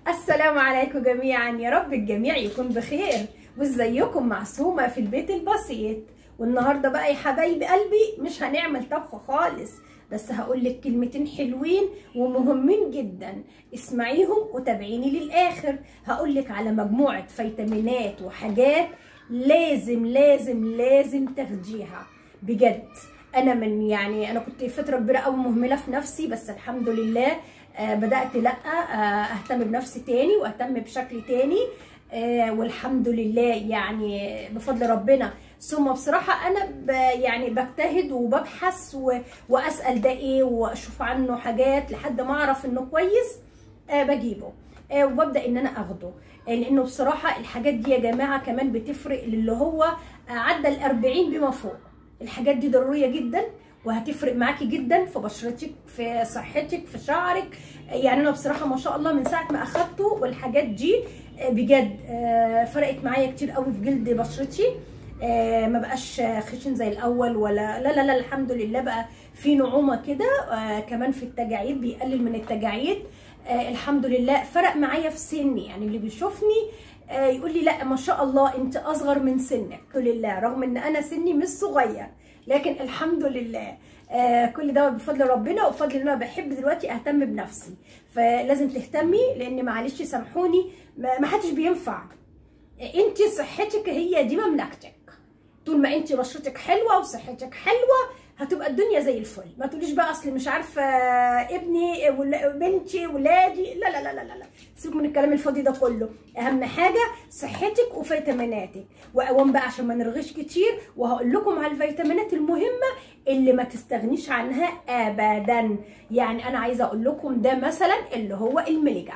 السلام عليكم جميعا يا رب الجميع يكون بخير وازيكم معصومه في البيت البسيط والنهارده بقى يا حبايب قلبي مش هنعمل طبخ خالص بس هقول لك كلمتين حلوين ومهمين جدا اسمعيهم وتابعيني للاخر هقول لك على مجموعه فيتامينات وحاجات لازم لازم لازم تاخديها بجد انا من يعني انا كنت فتره كبيره قوي مهمله في نفسي بس الحمد لله آه بدات لا آه اهتم بنفسي تاني واهتم بشكلي تاني آه والحمد لله يعني بفضل ربنا ثم بصراحه انا ب يعني بجتهد وببحث و... واسال ده ايه واشوف عنه حاجات لحد ما اعرف انه كويس آه بجيبه آه وببدا ان انا اخده آه لانه بصراحه الحاجات دي يا جماعه كمان بتفرق للي هو آه عدى ال 40 بما فوق الحاجات دي ضروريه جدا وهتفرق معاكي جدا في بشرتك في صحتك في شعرك يعني انا بصراحه ما شاء الله من ساعه ما اخدته والحاجات دي بجد فرقت معايا كتير قوي في جلد بشرتي ما بقاش خشن زي الاول ولا لا لا لا الحمد لله بقى في نعومه كده كمان في التجاعيد بيقلل من التجاعيد الحمد لله فرق معايا في سني يعني اللي بيشوفني يقول لي لا ما شاء الله انت اصغر من سنك لله رغم ان انا سني مش صغير لكن الحمد لله آه كل ده بفضل ربنا وبفضل ان انا بحب دلوقتي اهتم بنفسي فلازم تهتمي لان معلش سامحوني ما حدش بينفع انت صحتك هي دي مملكتك طول ما انت بشرتك حلوه وصحتك حلوه هتبقى الدنيا زي الفل ما تقوليش بقى اصل مش عارفه ابني بنتي ولادي لا لا لا لا لا سيبك من الكلام الفاضي ده كله اهم حاجه صحتك وفيتاميناتك واقوم بقى عشان ما نرغيش كتير وهقول لكم على الفيتامينات المهمه اللي ما تستغنيش عنها ابدا يعني انا عايزه اقول لكم ده مثلا اللي هو الميليجا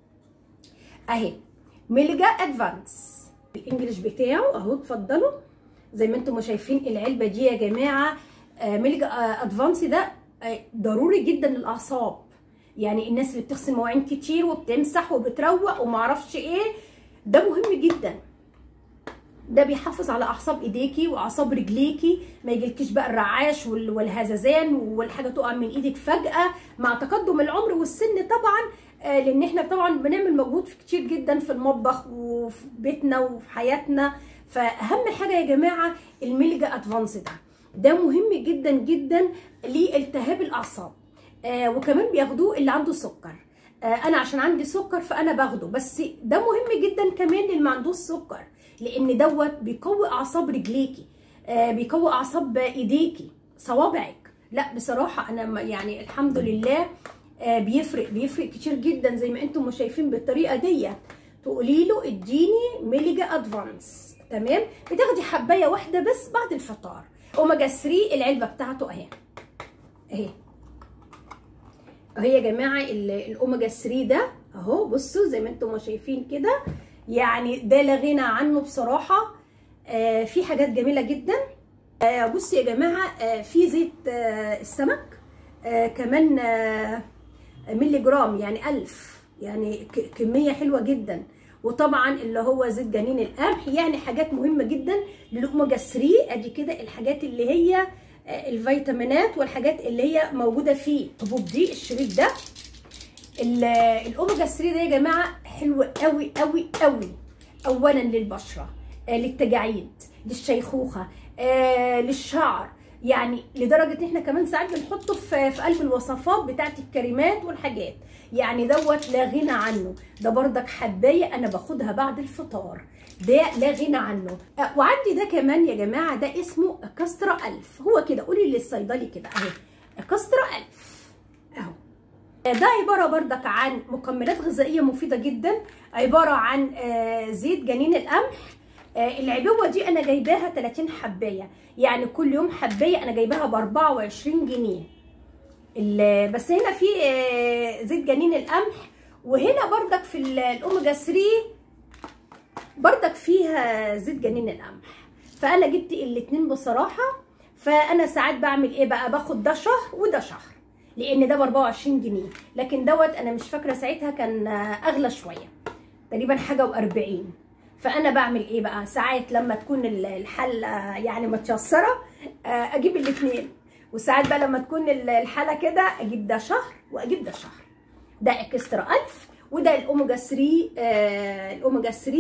اهي ميليجا ادفانس الانجليش بتاعه اهو اتفضلوا زي ما انتم شايفين العلبه دي يا جماعه ميليجا ادفانسي ده ضروري جدا للاعصاب يعني الناس اللي بتغسل مواعين كتير وبتمسح وبتروق ومعرفش ايه ده مهم جدا ده بيحافظ على اعصاب ايديكي واعصاب رجليكي ما يجيلكيش بقى الرعاش والهزازان والحاجه تقع من ايدك فجاه مع تقدم العمر والسن طبعا لان احنا طبعا بنعمل مجهود كتير جدا في المطبخ وفي بيتنا وفي حياتنا فاهم حاجه يا جماعه الميليجا ادفانس ده ده مهم جدا جدا لالتهاب الاعصاب آه وكمان بياخدوه اللي عنده سكر آه انا عشان عندي سكر فانا باخده بس ده مهم جدا كمان للي ما عندوش سكر لان دوت بيقوي اعصاب رجليكي آه بيقوي اعصاب ايديكي صوابعك لا بصراحه انا يعني الحمد لله آه بيفرق بيفرق كتير جدا زي ما انتم شايفين بالطريقه ديت تقولي له اديني ميليجا ادفانس تمام بتاخدي حبايه واحده بس بعد الفطار اوميجا 3 العلبه بتاعته اهي اهي اهي يا جماعه الاوميجا 3 ده اهو بصوا زي ما انتم شايفين كده يعني ده لا غنى عنه بصراحه آه في حاجات جميله جدا آه بصوا يا جماعه آه في زيت آه السمك آه كمان آه ملي جرام يعني ألف يعني كميه حلوه جدا وطبعا اللي هو زيت جنين القمح يعني حاجات مهمه جدا للاوميجا 3 ادي كده الحاجات اللي هي الفيتامينات والحاجات اللي هي موجوده فيه الحبوب دي الشريط ده الاوميجا 3 ده يا جماعه حلو قوي قوي قوي اولا للبشره للتجاعيد للشيخوخه للشعر يعني لدرجه ان احنا كمان ساعات بنحطه في في قلب الوصفات بتاعت الكريمات والحاجات يعني دوت لا غنى عنه ده بردك حبايه انا باخدها بعد الفطار ده لا غنى عنه أه وعندي ده كمان يا جماعه ده اسمه كاسترا ألف هو كده قولي للصيدلي كده اهي كاسترا ألف اهو ده عباره بردك عن مكملات غذائيه مفيده جدا عباره عن آه زيت جنين القمح آه العبوه دي انا جايباها 30 حبايه يعني كل يوم حبايه انا جايباها ب 24 جنيه بس هنا في زيت جنين القمح وهنا بردك في الاوميجا 3 بردك فيها زيت جنين القمح فانا جبت الاتنين بصراحه فانا ساعات بعمل ايه بقى باخد ده شهر وده شهر لان ده ب 24 جنيه لكن دوت انا مش فاكره ساعتها كان اغلى شويه تقريبا حاجه و40 فانا بعمل ايه بقى ساعات لما تكون الحله يعني متشصره اجيب الاثنين وساعات بقى لما تكون الحاله كده اجيب ده شهر واجيب ده شهر ده اكسترا 1000 وده الاوميجا 3 آه الاوميجا 3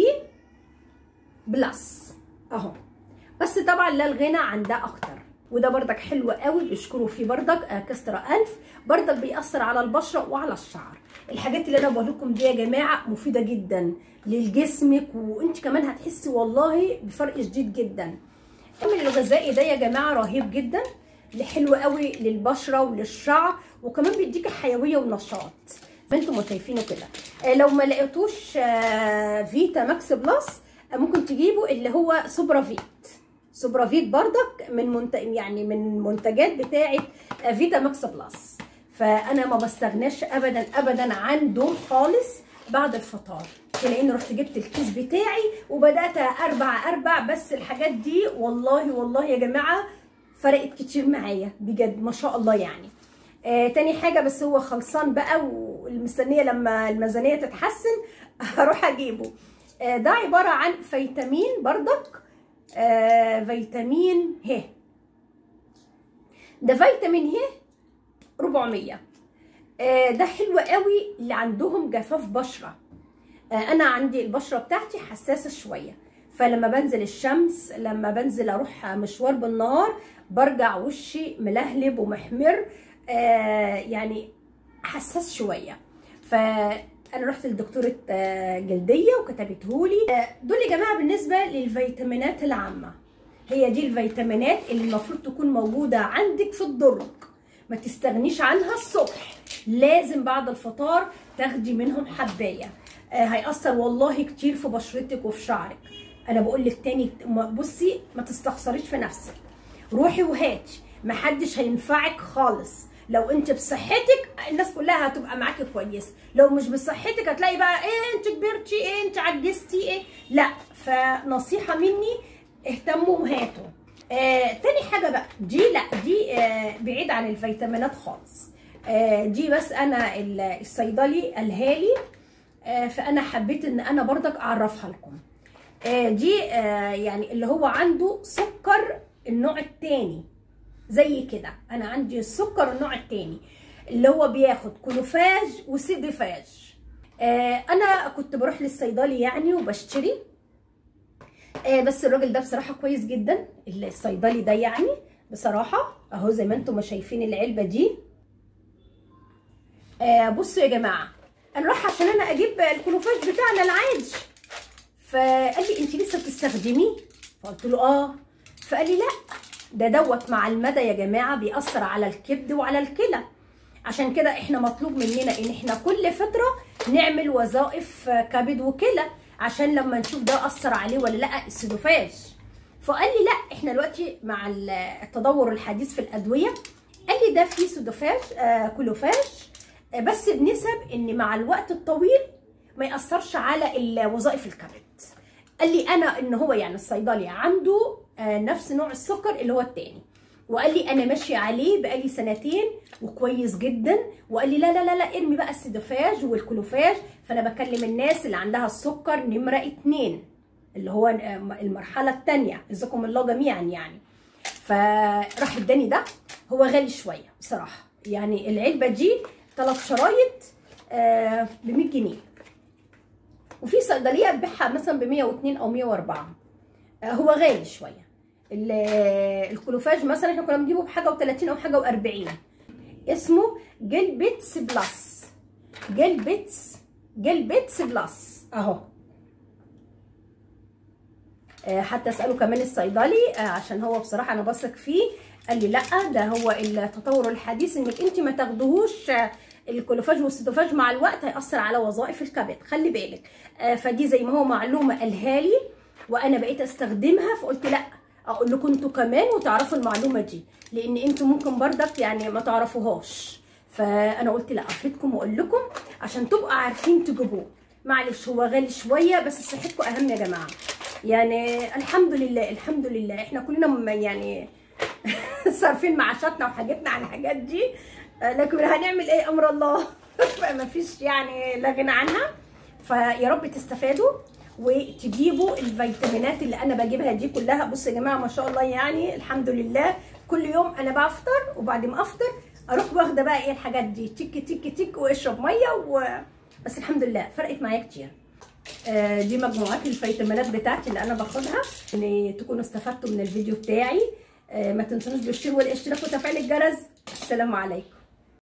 بلس اهو بس طبعا لا الغنى عن ده اكتر وده بردك حلو قوي بيشكروا فيه بردك آه كسترا ألف بردك بيأثر على البشرة وعلى الشعر الحاجات اللي انا بقول لكم دي يا جماعة مفيدة جدا لجسمك وانت كمان هتحسي والله بفرق شديد جدا الحمل الغذائي ده يا جماعة رهيب جدا حلو قوي للبشرة وللشعر وكمان بيديك حيوية ونشاط زي ما انتم شايفينه كده آه لو ما لقيتوش آه فيتا ماكس بلس آه ممكن تجيبوا اللي هو سوبرافيت سوبرافيت بردك من منت... يعني من المنتجات بتاعه فيتا ماكس بلس فانا ما بستغناش ابدا ابدا عن دول خالص بعد الفطار لان رحت جبت الكيس بتاعي وبدات اربع اربع بس الحاجات دي والله والله يا جماعه فرقت كتير معايا بجد ما شاء الله يعني آه تاني حاجه بس هو خلصان بقى والمستنيه لما الميزانيه تتحسن هروح اجيبه آه ده عباره عن فيتامين بردك آه فيتامين ه ده فيتامين ه 400 آه ده حلو قوي اللي عندهم جفاف بشره آه انا عندي البشره بتاعتي حساسه شويه فلما بنزل الشمس لما بنزل اروح مشوار بالنهار برجع وشي ملهلب ومحمر آه يعني حساس شويه فانا رحت لدكتوره آه جلديه وكتبتهولي آه دول يا جماعه بالنسبه للفيتامينات العامه هي دي الفيتامينات اللي المفروض تكون موجوده عندك في الدرج ما تستغنيش عنها الصبح لازم بعد الفطار تاخدي منهم حبايه آه هيأثر والله كتير في بشرتك وفي شعرك انا بقول لك تاني بصي ما تستخسريش في نفسك روحي وهاتي محدش هينفعك خالص لو انت بصحتك الناس كلها هتبقى معاكي كويس لو مش بصحتك هتلاقي بقى ايه انت كبرتي ايه انت عجزتي ايه لا فنصيحه مني اهتموا وهاتوا آه تاني حاجه بقى دي لا دي آه بعيد عن الفيتامينات خالص آه دي بس انا الصيدلي قالها لي آه فانا حبيت ان انا برضك اعرفها لكم آه دي آه يعني اللي هو عنده سكر النوع التاني زي كده انا عندي السكر النوع التاني اللي هو بياخد كلوفاج وسيديفاج آه انا كنت بروح للصيدلي يعني وبشتري آه بس الراجل ده بصراحه كويس جدا الصيدلي ده يعني بصراحه اهو زي ما انتم شايفين العلبه دي آه بصوا يا جماعه انا رايحه عشان انا اجيب الكلوفاج بتاعنا العادي فقال لي انت لسه بتستخدميه فقلت له اه فقال لي لا ده دوت مع المدى يا جماعه بيأثر على الكبد وعلى الكلى عشان كده احنا مطلوب مننا ان احنا كل فتره نعمل وظائف كبد وكلى عشان لما نشوف ده اثر عليه ولا لا السيدوفاج فقال لي لا احنا دلوقتي مع التطور الحديث في الادويه قال لي ده فيه سيدوفاج آه كلوفاج آه بس بنسب ان مع الوقت الطويل ما ياثرش على وظائف الكبد قال لي انا ان هو يعني الصيدلي عنده آه نفس نوع السكر اللي هو التاني وقال لي انا ماشيه عليه بقالي سنتين وكويس جدا وقال لي لا لا لا لا ارمي بقى السيدوفاج والكلوفاج فانا بكلم الناس اللي عندها السكر نمره اتنين اللي هو المرحله الثانيه جزاكم الله جميعا يعني فراح اداني ده هو غالي شويه بصراحه يعني العلبه دي ثلاث شرايط آه ب 100 جنيه وفي صيدليه تبيعها مثلا ب 102 او 104 آه هو غالي شويه الكلوفاج مثلا احنا كنا بنجيبه بحاجه و30 او حاجه و40 اسمه جيل بيتس بلس جيل بيتس جيل بيتس بلس اهو حتى اساله كمان الصيدلي عشان هو بصراحه انا بثق فيه قال لي لا ده هو التطور الحديث انك انت ما تاخدهوش الكلوفاج والسيتوفاج مع الوقت هيأثر على وظائف الكبد خلي بالك فدي زي ما هو معلومه قالها لي وانا بقيت استخدمها فقلت لا اقول لكم انتوا كمان وتعرفوا المعلومه دي لان انتوا ممكن بردك يعني ما تعرفوهاش فانا قلت لا افيدكم واقول لكم عشان تبقوا عارفين تجيبوه معلش هو غالي شويه بس صحتكم اهم يا جماعه يعني الحمد لله الحمد لله احنا كلنا يعني صارفين معاشاتنا وحاجتنا على الحاجات دي لكن هنعمل ايه امر الله ما فيش يعني لا غنى عنها فيا رب تستفادوا وتجيبوا الفيتامينات اللي انا بجيبها دي كلها بصوا يا جماعه ما شاء الله يعني الحمد لله كل يوم انا بفطر وبعد ما افطر اروح واخده بقى ايه الحاجات دي تك تك تك واشرب ميه و... بس الحمد لله فرقت معايا كتير آه، دي مجموعات الفيتامينات بتاعتي اللي انا باخدها ان تكونوا استفدتوا من الفيديو بتاعي آه، ما تنسونوش بالشير والاشتراك وتفعيل الجرس السلام عليكم